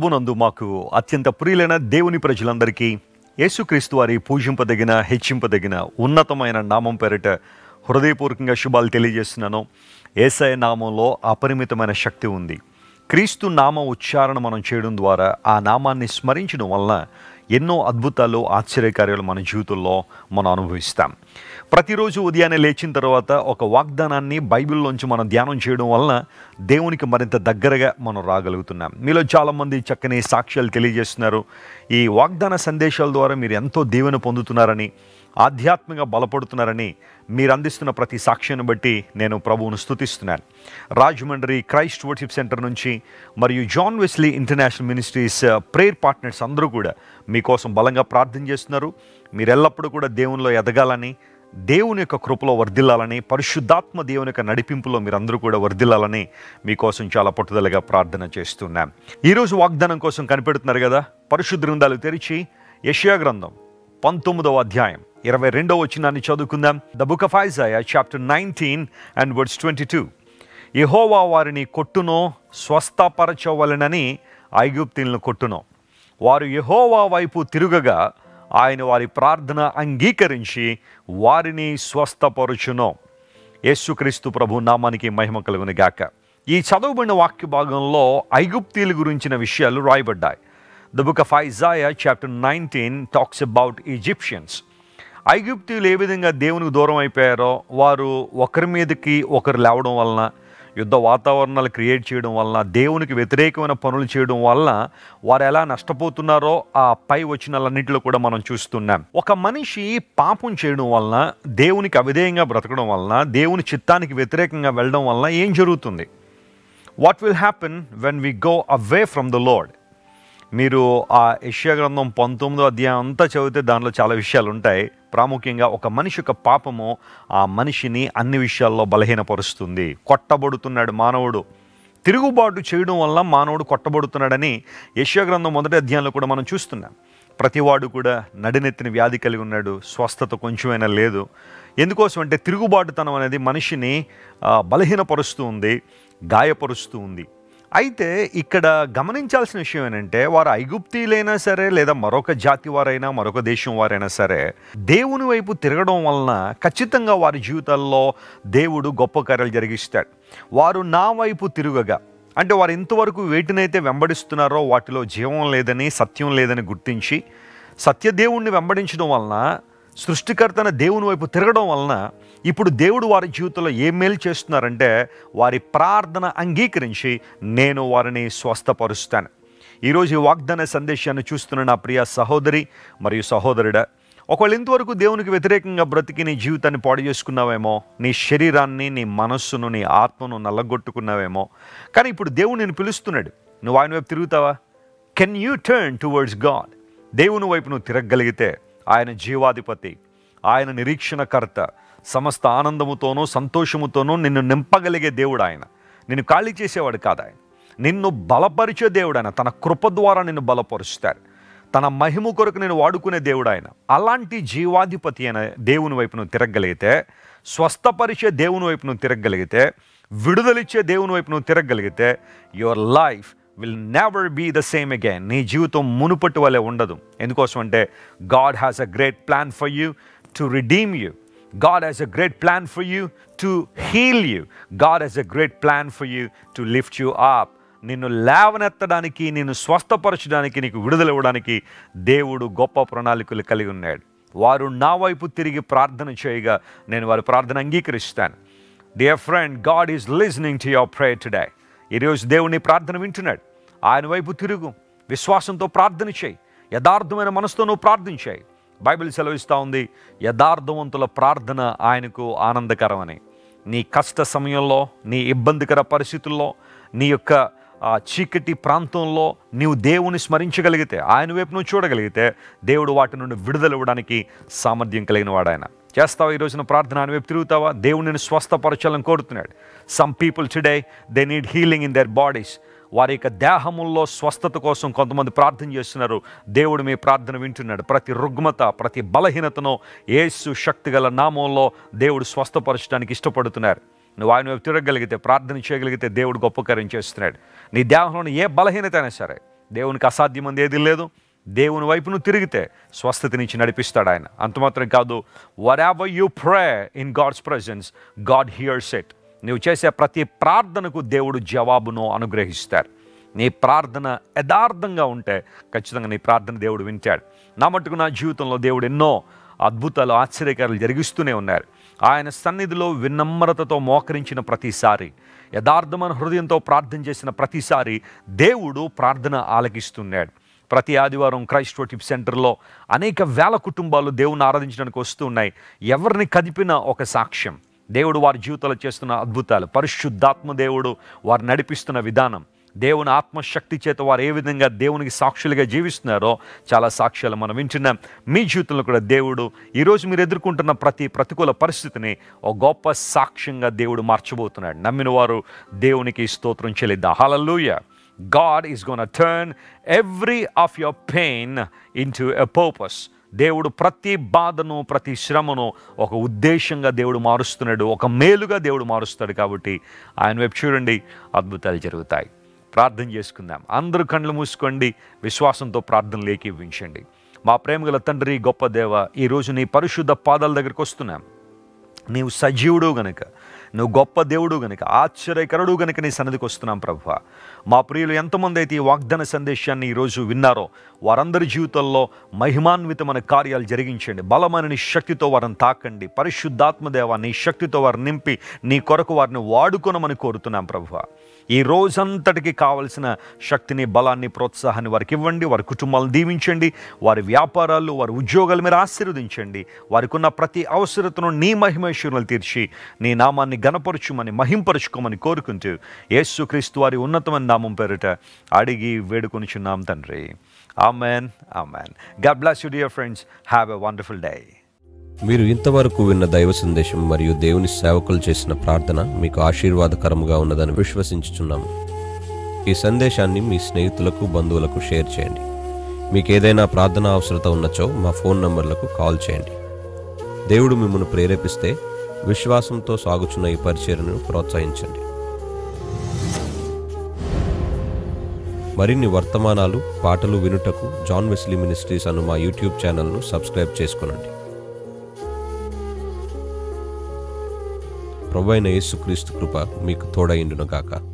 ప్రభునందు మాకు అత్యంత ప్రియులైన దేవుని ప్రజలందరికీ యేసుక్రీస్తు వారి పూజింపదగిన హెచ్చింపదగిన ఉన్నతమైన నామం పేరిట హృదయపూర్వకంగా శుభాలు తెలియజేస్తున్నాను ఏసఐ నామంలో అపరిమితమైన శక్తి ఉంది క్రీస్తు నామ ఉచ్చారణ మనం చేయడం ద్వారా ఆ నామాన్ని స్మరించడం వలన ఎన్నో అద్భుతాలు ఆశ్చర్యకార్యాలు మన జీవితంలో మనం అనుభవిస్తాం ప్రతిరోజు ఉదయాన్నే లేచిన తర్వాత ఒక వాగ్దానాన్ని బైబిల్లోంచి మనం ధ్యానం చేయడం వలన దేవునికి మరింత దగ్గరగా మనం రాగలుగుతున్నాం మీలో చాలామంది చక్కని సాక్ష్యాలు తెలియజేస్తున్నారు ఈ వాగ్దాన సందేశాల ద్వారా మీరు ఎంతో దీవెన పొందుతున్నారని ఆధ్యాత్మికంగా బలపడుతున్నారని మీరు అందిస్తున్న ప్రతి సాక్ష్యాన్ని బట్టి నేను ప్రభువును స్తుతిస్తున్నాను రాజమండ్రి క్రైస్ట్ వర్షిప్ సెంటర్ నుంచి మరియు John Wesley international ministries prayer partners అందరూ కూడా మీకోసం బలంగా ప్రార్థన చేస్తున్నారు మీరు ఎల్లప్పుడూ కూడా దేవునిలో ఎదగాలని దేవుని యొక్క కృపలో వర్ధిల్లాలని పరిశుద్ధాత్మ దేవుని యొక్క నడిపింపులో మీరందరూ కూడా వర్ధిల్లాలని మీకోసం చాలా పట్టుదలగా ప్రార్థన చేస్తున్నాం ఈరోజు వాగ్దానం కోసం కనిపెడుతున్నారు కదా పరిశుద్ధ గ్రంథాలు తెరిచి యషయా గ్రంథం పంతొమ్మిదవ అధ్యాయం ఇరవై రెండవ వచ్చినాన్ని చదువుకుందాం the book of Isaiah chapter nineteen and words twenty two యహోవా వారిని కొట్టునో స్వస్థపరచవలనని ఐగుప్తీలను కొట్టునో వారు యహోవా వైపు తిరుగగా ఆయన వారి ప్రార్థన అంగీకరించి వారిని స్వస్థపరుచునో యేసుక్రీస్తు ప్రభు నామానికి మహిమ కలుగుని గాక ఈ చదవబడిన వాక్య భాగంలో ఐగుప్తీల గురించిన విషయాలు రాయబడ్డాయి the book of Isaiah chapter nineteen talks about Egyptians ఐగుప్తీయులు ఏ విధంగా దేవునికి దూరం అయిపోయారో వారు ఒకరి మీదకి ఒకరు లేవడం వలన యుద్ధ వాతావరణాలు క్రియేట్ చేయడం వలన దేవునికి వ్యతిరేకమైన పనులు చేయడం వలన వారు ఎలా నష్టపోతున్నారో ఆ పై వచ్చినన్నింటిలో కూడా మనం చూస్తున్నాం ఒక మనిషి పాపం చేయడం వలన దేవునికి అవిధేయంగా బ్రతకడం వలన దేవుని చిత్తానికి వ్యతిరేకంగా వెళ్ళడం వలన ఏం జరుగుతుంది what will happen when we go away from the lord మీరు ఆ యెషయా గ్రంథం పంతొమ్మిదో అధ్యాయం అంతా చదివితే దానిలో చాలా విషయాలు ఉంటాయి ప్రాముఖ్యంగా ఒక మనిషి యొక్క పాపము ఆ మనిషిని అన్ని విషయాల్లో బలహీనపరుస్తుంది కొట్టబడుతున్నాడు మానవుడు తిరుగుబాటు చేయడం వల్ల మానవుడు కొట్టబడుతున్నాడని యెషయా గ్రంథం మొదటి అధ్యాయంలో కూడా మనం చూస్తున్నాం ప్రతివాడు కూడా నడినెత్తిన వ్యాధి కలిగి ఉన్నాడు స్వస్థత కొంచెమైనా లేదు ఎందుకోసం అంటే తిరుగుబాటుతనం అనేది మనిషిని ఆ, బలహీనపరుస్తూ ఉంది గాయపరుస్తూ ఉంది అయితే ఇక్కడ గమనించాల్సిన విషయం ఏంటంటే వారు ఐగుప్తీలైనా సరే లేదా మరొక జాతి వారైనా మరొక దేశం వారైనా సరే దేవుని వైపు తిరగడం వలన ఖచ్చితంగా వారి జీవితాల్లో దేవుడు గొప్ప కార్యాలు జరిగిస్తాడు వారు నా వైపు తిరుగగా అంటే వారు ఇంతవరకు వేటినైతే వెంబడిస్తున్నారో వాటిలో జీవం లేదని సత్యం లేదని గుర్తించి సత్యదేవుణ్ణి వెంబడించడం వలన సృష్టికర్తన దేవుని వైపు తిరగడం వలన ఇప్పుడు దేవుడు వారి జీవితంలో ఏం మేలు చేస్తున్నారంటే వారి ప్రార్థన అంగీకరించి నేను వారిని స్వస్థపరుస్తాను ఈరోజు ఈ వాగ్దాన సందేశాన్ని చూస్తున్న నా ప్రియ సహోదరి మరియు సహోదరుడా ఒకవేళ ఇంతవరకు దేవునికి వ్యతిరేకంగా బ్రతికి నీ జీవితాన్ని పాడు చేసుకున్నావేమో నీ శరీరాన్ని నీ మనస్సును నీ ఆత్మను నల్లగొట్టుకున్నావేమో కానీ ఇప్పుడు దేవుడు నేను పిలుస్తున్నాడు నువ్వు ఆయన వైపు తిరుగుతావా can you turn towards God దేవుని వైపు నువ్వు తిరగగలిగితే ఆయన జీవాధిపతి ఆయన నిరీక్షణకర్త సమస్త ఆనందముతోనూ సంతోషముతోనూ నిన్ను నింపగలిగే దేవుడు ఆయన నిన్ను ఖాళీ చేసేవాడు కాదు ఆయన నిన్ను బలపరిచే దేవుడు ఆయన తన కృప ద్వారా నిన్ను బలపరుస్తాడు తన మహిమ కొరకు నేను వాడుకునే దేవుడు ఆయన అలాంటి జీవాధిపతి అయిన దేవుని వైపు నువ్వు తిరగగలిగితే స్వస్థపరిచే దేవుని వైపు నువ్వు తిరగగలిగితే విడుదలిచ్చే దేవుని వైపు నువ్వు తిరగగలిగితే your life will never be the same again నీ జీవితం మునుపటి వలె ఉండదు ఎందుకోసం అంటే God has a great plan for you to redeem you God has a great plan for you to heal you. God has a great plan for you to lift you up. నిన్ను లేవనెత్తడానికి నిన్ను స్వస్థపరచడానికి నీకు విడుదల ఇవ్వడానికి దేవుడు గొప్ప ప్రణాళికలు కలిగి ఉన్నాడు వారు నా వైపు తిరిగి ప్రార్థన చేయగా నేను వారి ప్రార్థన అంగీకరిస్తాను dear friend God is listening to your prayer today ఈరోజు దేవుని ప్రార్థన వింటున్నాడు ఆయన వైపు తిరుగు విశ్వాసంతో ప్రార్థన చేయి యథార్థమైన మనసుతో నువ్వు ప్రార్థన చేయి బైబిల్ సెలవిస్తూ ఉంది యథార్థవంతుల ప్రార్థన ఆయనకు ఆనందకరమని నీ కష్ట సమయంలో నీ ఇబ్బందికర పరిస్థితుల్లో నీ యొక్క ఆ చీకటి ప్రాంతంలో నీవు దేవుని స్మరించగలిగితే ఆయన వైపు నువ్వు చూడగలిగితే దేవుడు వాటి నుండి విడుదల ఇవ్వడానికి సామర్థ్యం కలిగిన వాడు ఆయన చేస్తావా ఈ రోజున ప్రార్థన ఆయన వైపు తిరుగుతావా దేవుడిని స్వస్థపరచాలని కోరుతున్నాడు some people today they need healing in their bodies వారి యొక్క దేహముల్లో స్వస్థత కోసం కొంతమంది ప్రార్థన చేస్తున్నారు దేవుడు మీ ప్రార్థన వింటున్నాడు ప్రతి రుగ్మత ప్రతి బలహీనతను యేసు శక్తిగల నామంలో దేవుడు స్వస్థపరచడానికి ఇష్టపడుతున్నారు నువ్వు ఆయన వైపు తిరగగలిగితే ప్రార్థన చేయగలిగితే దేవుడు గొప్ప కార్యం చేస్తున్నాడు నీ దేహంలోని ఏ బలహీనత అయినా సరే దేవునికి అసాధ్యమంది ఏది లేదు దేవుని వైపు నువ్వు తిరిగితే స్వస్థతనిచ్చి నడిపిస్తాడు ఆయన అంత మాత్రం కాదు wherever you pray in God's presence God hears it నువ్వు చేసే ప్రతి ప్రార్థనకు దేవుడు జవాబును అనుగ్రహిస్తారు నీ ప్రార్థన యథార్థంగా ఉంటే ఖచ్చితంగా నీ ప్రార్థన దేవుడు వింటాడు నా మటుకు నా జీవితంలో దేవుడు ఎన్నో అద్భుతాలు ఆశ్చర్యకారాలు జరిగిస్తూనే ఉన్నారు ఆయన సన్నిధిలో వినమ్రతతో మోకరించిన ప్రతిసారి యథార్థమైన హృదయంతో ప్రార్థన చేసిన ప్రతిసారి దేవుడు ప్రార్థన ఆలకిస్తున్నాడు ప్రతి ఆదివారం క్రైస్ట్ వర్షిప్ సెంటర్లో అనేక వేల కుటుంబాలు దేవుని ఆరాధించడానికి వస్తూ ఉన్నాయి ఎవరిని కదిపిన ఒక సాక్ష్యం దేవుడు వారి జీవితంలో చేస్తున్న అద్భుతాలు పరిశుద్ధాత్మ దేవుడు వారు నడిపిస్తున్న విధానం దేవుని ఆత్మశక్తి చేత వారు ఏ విధంగా దేవునికి సాక్షులుగా జీవిస్తున్నారో చాలా సాక్ష్యాలు మనం వింటున్నాం మీ జీవితంలో కూడా దేవుడు ఈరోజు మీరు ఎదుర్కొంటున్న ప్రతి ప్రతికూల పరిస్థితిని ఒక గొప్ప సాక్ష్యంగా దేవుడు మార్చబోతున్నాడు నమ్మిన వారు దేవునికి స్తోత్రం చెల్లిద్దాం హలలుయ God is going to turn every of your pain into a purpose. దేవుడు ప్రతి బాధను ప్రతి శ్రమను ఒక ఉద్దేశంగా దేవుడు మారుస్తున్నాడు ఒక మేలుగా దేవుడు మారుస్తాడు కాబట్టి ఆయన వైపు చూడండి అద్భుతాలు జరుగుతాయి ప్రార్థన చేసుకుందాం అందరూ కళ్ళు మూసుకోండి విశ్వాసంతో ప్రార్థనలు ఏకీవించండి మా ప్రేమగల తండ్రి గొప్ప దేవ ఈరోజు నీ పరిశుద్ధ పాదాల దగ్గరికి వస్తున్నాం నీవు సజీవుడు గనుక నువ్వు గొప్ప దేవుడు గనుక ఆశ్చర్యకరుడు గనుక నీ సన్నిధికి వస్తున్నాం ప్రభు మా ప్రియులు ఎంతమంది అయితే ఈ వాగ్దాన సందేశాన్ని ఈరోజు విన్నారో వారందరి జీవితంలో మహిమాన్వితమైన కార్యాలు జరిగించండి బలమైన నీ శక్తితో వారిని తాకండి పరిశుద్ధాత్మదేవ నీ శక్తితో వారిని నింపి నీ కొరకు వారిని వాడుకొనమని కోరుతున్నాం ప్రభు ఈ రోజంతటికి కావలసిన శక్తిని బలాన్ని ప్రోత్సాహాన్ని వారికి ఇవ్వండి వారి కుటుంబాలను దీవించండి వారి వ్యాపారాలు వారి ఉద్యోగాలు మీరు ఆశీర్వదించండి వారికి ఉన్న ప్రతి అవసరతను నీ మహిమేశ్వరులు తీర్చి నీ నామాన్ని గణపరచుమని మహింపరచుకోమని కోరుకుంటూ యేసుక్రీస్తు వారి ఉన్నతమైన నామం పేరిట అడిగి వేడుకొనిచున్నాం తండ్రి amen amen God bless you dear friends have a wonderful day మీరు ఇంతవరకు విన్న దైవ సందేశం మరియు దేవుని సేవకులు చేసిన ప్రార్థన మీకు ఆశీర్వాదకరముగా ఉన్నదని విశ్వసించుచున్నాము ఈ సందేశాన్ని మీ స్నేహితులకు బంధువులకు షేర్ చేయండి మీకు ఏదైనా ప్రార్థన అవసరత ఉన్నచో మా ఫోన్ నంబర్లకు కాల్ చేయండి దేవుడు మిమ్మల్ని ప్రేరేపిస్తే విశ్వాసంతో సాగుచున్న ఈ పరిచర్ను ప్రోత్సహించండి మరిన్ని వర్తమానాలు పాటలు వినుటకు జాన్ వెస్లీ మినిస్ట్రీస్ అను మా యూట్యూబ్ ఛానల్ను సబ్స్క్రైబ్ చేసుకునండి ప్రభు అయిన యేసుక్రీస్తు కృప మీకు తోడైండును గాక